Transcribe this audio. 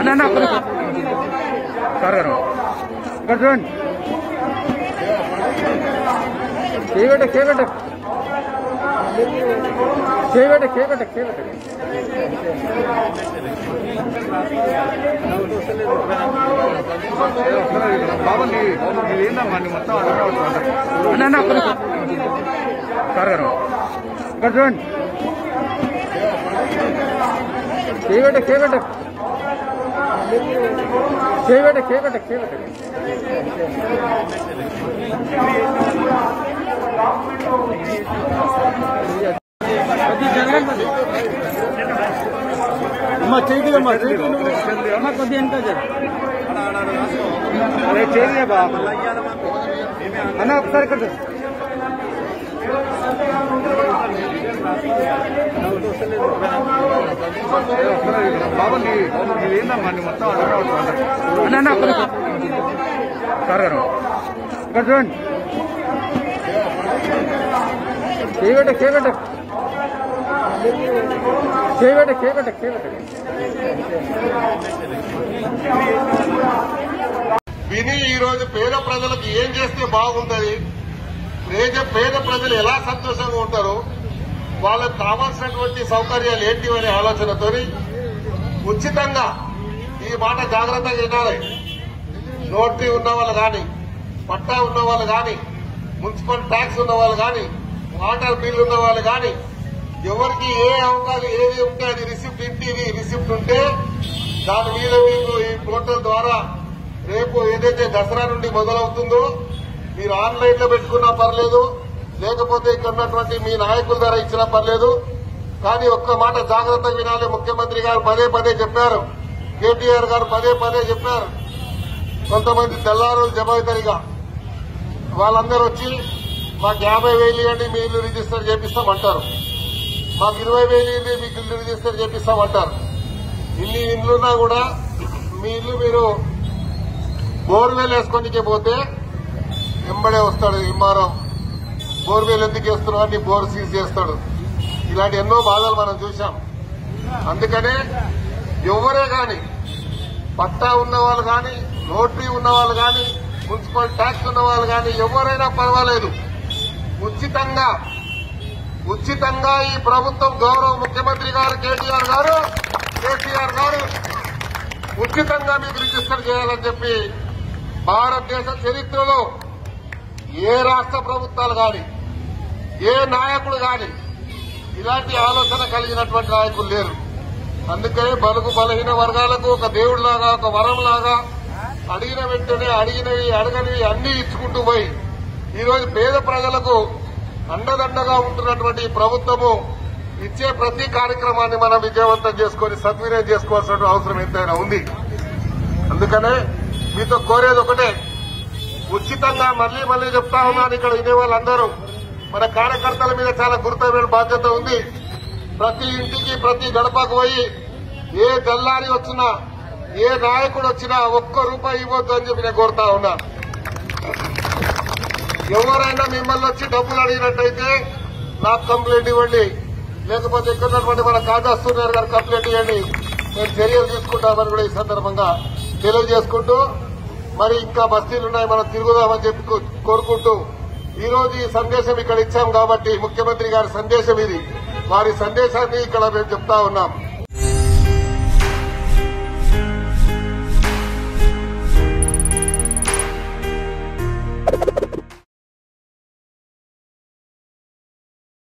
అన్న ఒక్క నిమిషం. సార్ గారు ఇక్కడ చూడండి చేయబెట్ట చేయబెట్ట చేయబెట్ట చేయబెట్ట చేయబెట్ట బాబు నీ ఏందమ్మా నీ మొత్తం అడగవచ్చు అన్న అన్న ఒక్క నిమిషం. సార్ గారు ఇక్కడ చూడండి చేయబెట్ట చేయబెట్ట చేయబెట్ట చేయబెట్ట చేయబెట్ట అమ్మా చేయి అమ్మా చేయి అమ్మ కొద్దిగా ఎంత అరే చేయి బా అన్న ఒకసారి ఇక్కడ చూడు. బాబు నీ ఏందమ్మా నీ మొత్తం అడగవచ్చు అన్న అన్న ఒక్క నిమిషం. సార్ గారు ఇక్కడ చూడండి చేయబెట్ట చేయబెట్ట చేయబెట్ట చేయబెట్ట చేయబెట్ట విని ఈ రోజు పేద ప్రజలకు ఏం చేస్తే బాగుంటది పేద పేద ప్రజలు ఎలా సంతోషంగా ఉంటారు వాళ్ళకు కావాల్సినటువంటి సౌకర్యాలు ఏంటి అనే ఆలోచనతోని ఉచితంగా ఈ మాట జాగ్రత్తగా వినాలి నోటరీ ఉన్న వాళ్ళు కానీ పట్టా ఉన్న వాళ్ళు కానీ మున్సిపల్ ట్యాక్స్ ఉన్న వాళ్ళు కానీ వాటర్ బిల్ ఉన్న వాళ్ళు కానీ ఎవరికి ఏ అవకాశం ఏది ఉంటే అది రిసిప్ట్ ఇంటిది రిసిప్ట్ ఉంటే దాని మీద మీకు ఈ పోర్టల్ ద్వారా రేపు ఏదైతే దసరా నుండి మొదలవుతుందో మీరు ఆన్లైన్ లో పెట్టుకున్నా పర్లేదు లేకపోతే ఇక్కడ ఉన్నటువంటి మీ నాయకుల ద్వారా ఇచ్చినా పర్లేదు కానీ ఒక్క మాట జాగ్రత్తగా వినాలి ముఖ్యమంత్రి గారు పదే పదే చెప్పారు కేటీఆర్ గారు పదే పదే చెప్పారు కొంతమంది తెల్లారులు జమ అవుతారుగా వాళ్ళందరూ వచ్చి మాకు యాభై వేలు ఇవ్వండి మీ ఇల్లు రిజిస్టర్ చేపిస్తామంటారు మాకు ఇరవై వేలు ఇవ్వండి మీకు ఇల్లు రిజిస్టర్ చేపిస్తామంటారు ఇన్ని ఇండ్లున్నా కూడా మీ ఇల్లు మీరు బోర్వెల్ వేసుకొనికే పోతే వెంబడే వస్తాడు ఎంఆర్ఓ బోర్వెల్ ఎందుకు వేస్తున్నావు అని బోర్ సీజ్ చేస్తాడు ఇలాంటి ఎన్నో బాధలు మనం చూశాం అందుకనే ఎవరే గాని పట్టా ఉన్న వాళ్ళు కానీ నోటరీ ఉన్న వాళ్ళు కానీ మున్సిపల్ ట్యాక్స్ ఉన్న వాళ్ళు కానీ ఎవరైనా పర్వాలేదు ఉచితంగా ఉచితంగా ఈ ప్రభుత్వం గౌరవ ముఖ్యమంత్రి గారు కేటీఆర్ గారు కేసీఆర్ గారు ఉచితంగా మీకు రిజిస్టర్ చేయాలని చెప్పి భారతదేశ చరిత్రలో ఏ రాష్ట్ర ప్రభుత్వాలు కానీ ఏ నాయకుడు కానీ ఇలాంటి ఆలోచన కలిగినటువంటి నాయకులు లేరు అందుకనే బలుగు బలహీన వర్గాలకు ఒక దేవుడిలాగా ఒక వరంలాగా అడిగిన వెంటనే అడిగినవి అడగనివి అన్ని ఇచ్చుకుంటూ పోయి ఈరోజు పేద ప్రజలకు అండదండగా ఉంటున్నటువంటి ఈ ప్రభుత్వము ఇచ్చే ప్రతి కార్యక్రమాన్ని మనం విజయవంతం చేసుకొని సద్వినియోగం చేసుకోవాల్సిన అవసరం ఎంతైనా ఉంది అందుకనే మీతో కోరేది ఒకటే ఉచితంగా మళ్లీ మళ్లీ చెప్తా ఉన్నాను ఇక్కడ వినే వాళ్ళందరూ మన కార్యకర్తల మీద చాలా గురుతరమైన బాధ్యత ఉంది ప్రతి ఇంటికి ప్రతి గడపకు పోయి ఏ దల్లారి వచ్చినా ఏ నాయకుడు వచ్చినా ఒక్క రూపాయి ఇవ్వద్దు అని చెప్పి నేను కోరుతా ఉన్నా ఎవరైనా మిమ్మల్ని వచ్చి డబ్బులు అడిగినట్టయితే నాకు కంప్లైంట్ ఇవ్వండి లేకపోతే ఇక్కడ ఉన్నటువంటి మన కాజా సూర్యర్ గారు కంప్లైంట్ ఇవ్వండి నేను చర్యలు తీసుకుంటామని కూడా ఈ సందర్భంగా తెలియజేసుకుంటూ మరి ఇంకా బస్తీలు ఉన్నాయి మనం తిరుగుదామని చెప్పి కో- కోరుకుంటూ ఈ రోజు ఈ సందేశం ఇక్కడ ఇచ్చాం కాబట్టి ముఖ్యమంత్రి గారి సందేశం ఇది వారి సందేశాన్ని ఇక్కడ మేము చెప్తా ఉన్నాం